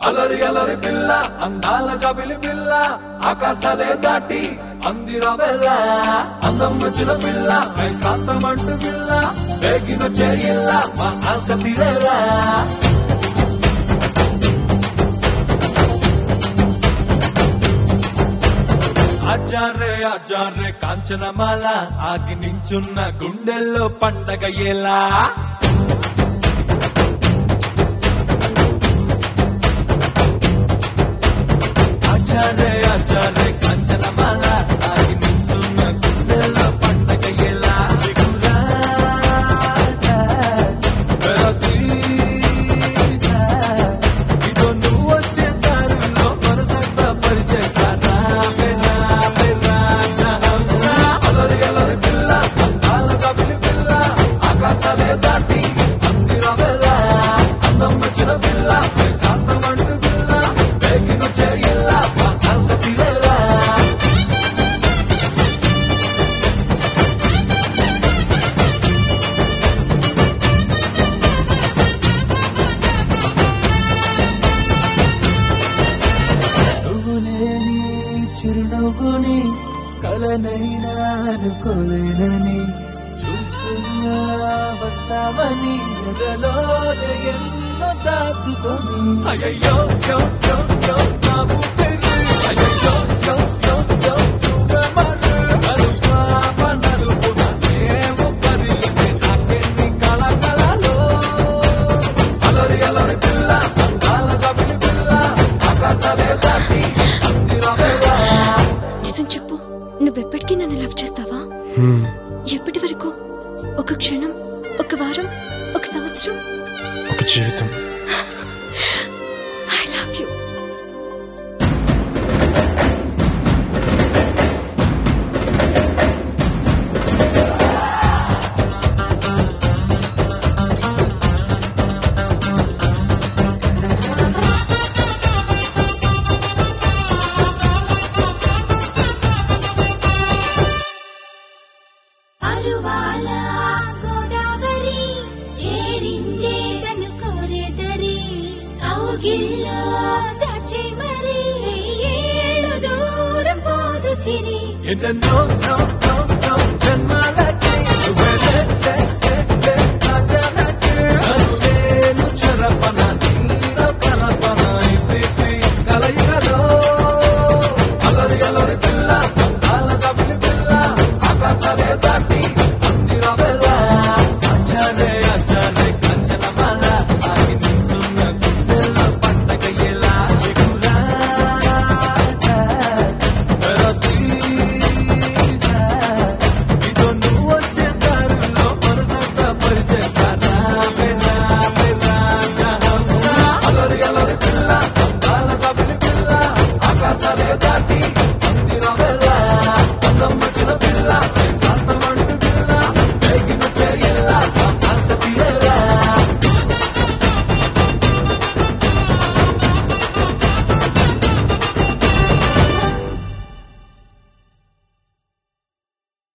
అలరి అలరి పిల్ల అందాల జబిలి పిల్ల ఆకాశాలే దాటి అందిరా వెళ్ళ అందం వచ్చిన పిల్ల శాంతమంటు పిల్ల వేగిన చేయిల్ల మా ఆశ తీరేలా ఆచారే ఆచారే కాంచనమాల ఆగి నించున్న గుండెల్లో పండగ ఎలా ఆచారే ఆచారే కాంచనమాల ఆగి నించున్న గుండెల్లో పండగ ఎలా చిగురాజా, వెరతీసా, ఇదో నువ్వు వచ్చే దారిలో మనసంతా పరిచేసానా పెనా పెరాజా హంస. అలరి అలరి పిల్ల అందాల కబిలి పిల్ల ఆకాశాలే దాటి అందిర వెళ్ళ అందం వచ్చిన పిల్ల శాంతమంటు పిల్ల వేగిన చేయిల్ల మా ఆశ తీరేలా నువ్వులేని చిరునవ్వుని కలనైనా అనుకోలేనని చూస్తున్నా వస్తావని ఎదలోనే ఎన్నో దాచుకొని అయ్యో యో యో యో నా ఊపిరి అయ్యో యో యో యో నువ్వే మరి నలుపా నలుపున నేవు కదిలితే నాకెన్ని కళకళలో అలరి అలరి పిల్ల అందాల కబిలి పిల్ల ఆకాశాలే దాటి అందిరా వెళ్ళ నిజం చెప్పు నువ్వెప్పటికీ నన్ను లవ్ చేస్తావా ఎప్పటి వరకు ఒక క్షణం ఒక వారం ఒక సంవత్సరం ఒక జీవితం ఐ లవ్ యూ అరువాల గోదావరి చేరిందే తను కోరెదరి కౌగిల్లో దాచే మరి ఏళ్ళు దూరం పోదు సిరి ఎన్నెన్నో నో నో నో జన్మ